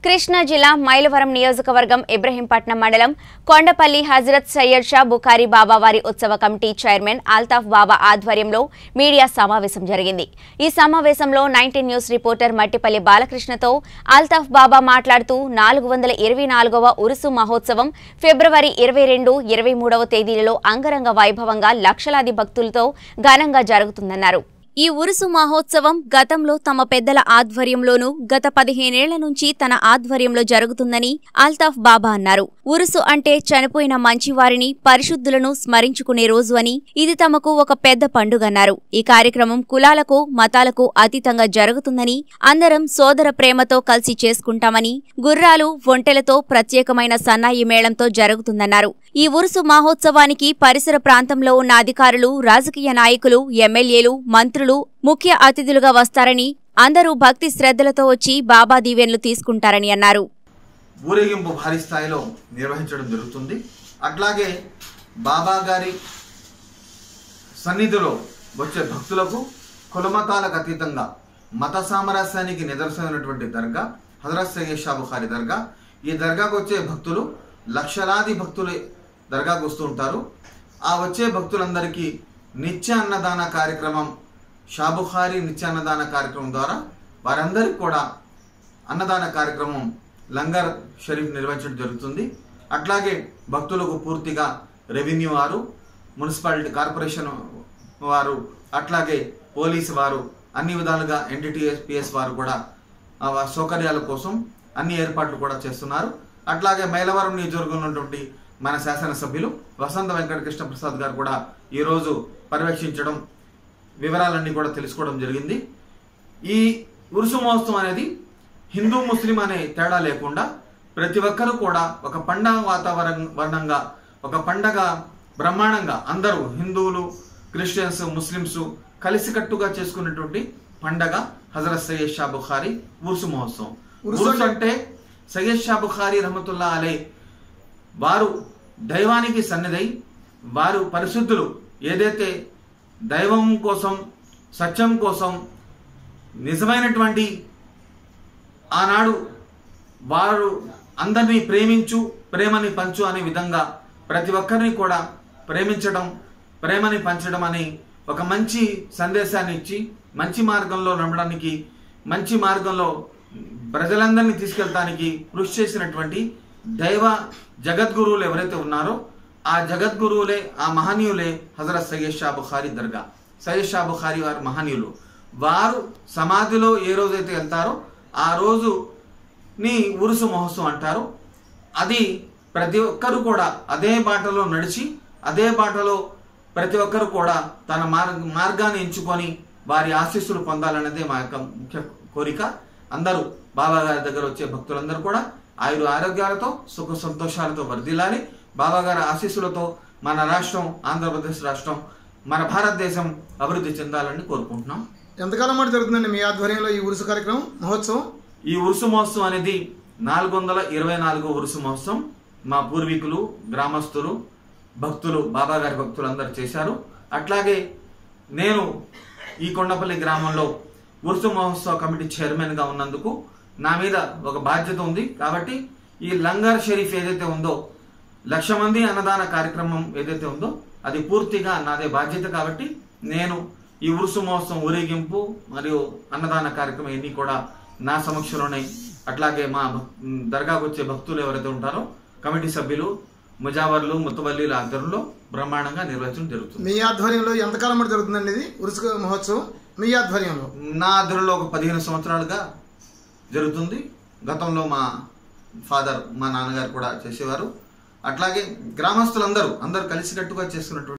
కృష్ణా జిల్లా మైలవరం నియోజకవర్గం ఇబ్రహీంపట్నం మండలం కొండపల్లి హజరత్ సయ్యద్ షా బుఖారీ బాబా వారి ఉత్సవ కమిటీ చైర్మన్ అల్తాఫ్ బాబా ఆధ్వర్యంలో మీడియా సమావేశం జరిగింది ఈ సమావేశంలో నైన్టీన్ న్యూస్ రిపోర్టర్ మట్టిపల్లి బాలకృష్ణతో అల్తాఫ్ బాబా మాట్లాడుతూ నాలుగు వందల ఇరవై నాలుగవ ఉరుసు మహోత్సవం ఫిబ్రవరి ఇరవై రెండు ఇరవై మూడవ తేదీలలో అంగరంగ వైభవంగా లక్షలాది భక్తులతో ఘనంగా జరుగుతుందన్నారు ఈ ఉరుసు మహోత్సవం గతంలో తమ పెద్దల ఆధ్వర్యంలోనూ గత పదిహేనేళ్ల నుంచి తన ఆధ్వర్యంలో జరుగుతుందని అల్తాఫ్ బాబా అన్నారు ఉరుసు అంటే చనిపోయిన మంచివారిని పరిశుద్ధులను స్మరించుకునే రోజు అని ఇది తమకు ఒక పెద్ద పండుగన్నారు ఈ కార్యక్రమం కులాలకు మతాలకు అతీతంగా జరుగుతుందని అందరం సోదర ప్రేమతో కలిసి చేసుకుంటామని గుర్రాలు ఒంటెలతో ప్రత్యేకమైన సన్నాయి మేళంతో జరుగుతుందన్నారు ఈ ఉరుసు మహోత్సవానికి పరిసర ప్రాంతంలో ఉన్న అధికారులు రాజకీయ నాయకులు ఎమ్మెల్యేలు మంత్రులు ముఖ్య అతిథులుగా వస్తారని అందరూ భక్తి శ్రద్ధలతో వచ్చి బాబా దీవెన్లు తీసుకుంటారని అన్నారు ఊరేగింపు భారీ స్థాయిలో నిర్వహించడం జరుగుతుంది అట్లాగే బాబా గారి సన్నిధిలో వచ్చే భక్తులకు కులమతాలకు అతీతంగా మత సామరస్యానికి నిదర్శనమైనటువంటి దర్గా హజరత్ సయ్యద్ షా బుఖారి దర్గా ఈ దర్గాకు వచ్చే భక్తులు లక్షలాది భక్తులు దర్గాకు వస్తూ ఉంటారు ఆ వచ్చే భక్తులందరికీ నిత్య అన్నదాన కార్యక్రమం షాబుఖారి నిత్య అన్నదాన కార్యక్రమం ద్వారా వారందరికీ కూడా అన్నదాన కార్యక్రమం లంగర్ షరీఫ్ నిర్వహించడం జరుగుతుంది అట్లాగే భక్తులకు పూర్తిగా రెవెన్యూ వారు మున్సిపాలిటీ కార్పొరేషన్ వారు అట్లాగే పోలీసు వారు అన్ని విధాలుగా ఎన్టీటీఎస్ పిఎస్ వారు కూడా ఆ వా- సౌకర్యాల కోసం అన్ని ఏర్పాట్లు కూడా చేస్తున్నారు అట్లాగే మైలవరం నియోజకవర్గంలో ఉన్నటువంటి మన శాసనసభ్యులు వసంత వెంకటకృష్ణ ప్రసాద్ గారు కూడా ఈరోజు పర్యవేక్షించడం వివరాలన్నీ కూడా తెలుసుకోవడం జరిగింది ఈ ఉరుసు మహోత్సవం అనేది హిందూ ముస్లిం అనే తేడా లేకుండా ప్రతి ఒక్కరూ కూడా ఒక పండగ వాతావరణ వర్ణంగా ఒక పండగ బ్రహ్మాండంగా అందరూ హిందువులు క్రిస్టియన్స్ ముస్లిమ్స్ కలిసికట్టుగా చేసుకున్నటువంటి పండగ హజరత్ సయ్యద్ షా బుఖారి ఉర్సు మహోత్సవం ఉర్సు ఉర్సు అంటే సయ్యద్ షా బుఖారి రహమతుల్లా అలై వారు దైవానికి సన్నిధై వారు పరిశుద్ధులు ఏదైతే దైవం కోసం సత్యం కోసం నిజమైనటువంటి ఆనాడు వారు అందరినీ ప్రేమించు ప్రేమని పంచు అనే విధంగా ప్రతి ఒక్కరిని కూడా ప్రేమించడం ప్రేమని పంచడం అనే ఒక మంచి సందేశాన్ని ఇచ్చి మంచి మార్గంలో నడవడానికి మంచి మార్గంలో ప్రజలందరినీ తీసుకెళ్ళటానికి కృషి చేసినటువంటి దైవ జగద్గురువులు ఎవరైతే ఉన్నారో ఆ జగద్గురువులే ఆ మహనీయులే హజరత్ సయ్యద్ షా బుఖారి దర్గా సయ్యద్ షా బుఖారి వారు మహనీయులు వారు సమాధిలో ఏ రోజైతే వెళ్తారో ఆ రోజు ని ఉరుసు మహోత్సవం అంటారు అది ప్రతి ఒక్కరు కూడా అదే బాటలో నడిచి అదే బాటలో ప్రతి ఒక్కరు కూడా తన మార్గ మార్గాన్ని ఎంచుకొని వారి ఆశీస్సులు పొందాలన్నదే మా యొక్క ముఖ్య కోరిక అందరూ బాబా గారి దగ్గర వచ్చే భక్తులందరూ కూడా ఆయుర ఆరోగ్యాలతో సుఖ సంతోషాలతో వర్ధిల్లాలి బాబా గారి ఆశీస్సులతో మన రాష్ట్రం ఆంధ్రప్రదేశ్ రాష్ట్రం మన భారతదేశం అభివృద్ధి చెందాలని కోరుకుంటున్నాం ఎంతకాలం పాటు జరుగుతుందండి మీ ఆధ్వర్యంలో ఈ ఉరుసు కార్యక్రమం మహోత్సవం ఈ ఉరుసు మహోత్సవం అనేది నాలుగు వందల ఇరవై నాలుగో ఉరుసు మహోత్సవం మా పూర్వీకులు గ్రామస్తులు భక్తులు బాబా గారి భక్తులు అందరు చేశారు అట్లాగే నేను ఈ కొండపల్లి గ్రామంలో ఉరుసు మహోత్సవ కమిటీ చైర్మన్ గా ఉన్నందుకు నా మీద ఒక బాధ్యత ఉంది కాబట్టి ఈ లంగర్ షరీఫ్ ఏదైతే ఉందో లక్ష మంది అన్నదాన కార్యక్రమం ఏదైతే ఉందో అది పూర్తిగా నాదే బాధ్యత కాబట్టి నేను ఈ ఉరుసు మహోత్సవం ఊరేగింపు మరియు అన్నదాన కార్యక్రమం ఇవన్నీ కూడా నా సమక్షంలోనే అట్లాగే మా భక్- దర్గాకు వచ్చే భక్తులు ఎవరైతే ఉంటారో కమిటీ సభ్యులు ముజావర్లు ముత్తవల్లీల ఆధ్వర్యంలో బ్రహ్మాండంగా నిర్వహించడం జరుగుతుంది మీ ఆధ్వర్యంలో ఎంతకాలం పాటు జరుగుతుందండి ఇది ఉరుసు మహోత్సవం మీ ఆధ్వర్యంలో నా ఆధ్వర్యంలో ఒక పదిహేను సంవత్సరాలుగా జరుగుతుంది గతంలో మా ఫాదర్ మా నాన్నగారు కూడా చేసేవారు అట్లాగే గ్రామస్తులందరూ అందరూ కలిసికట్టుగా చేసుకున్నటువంటి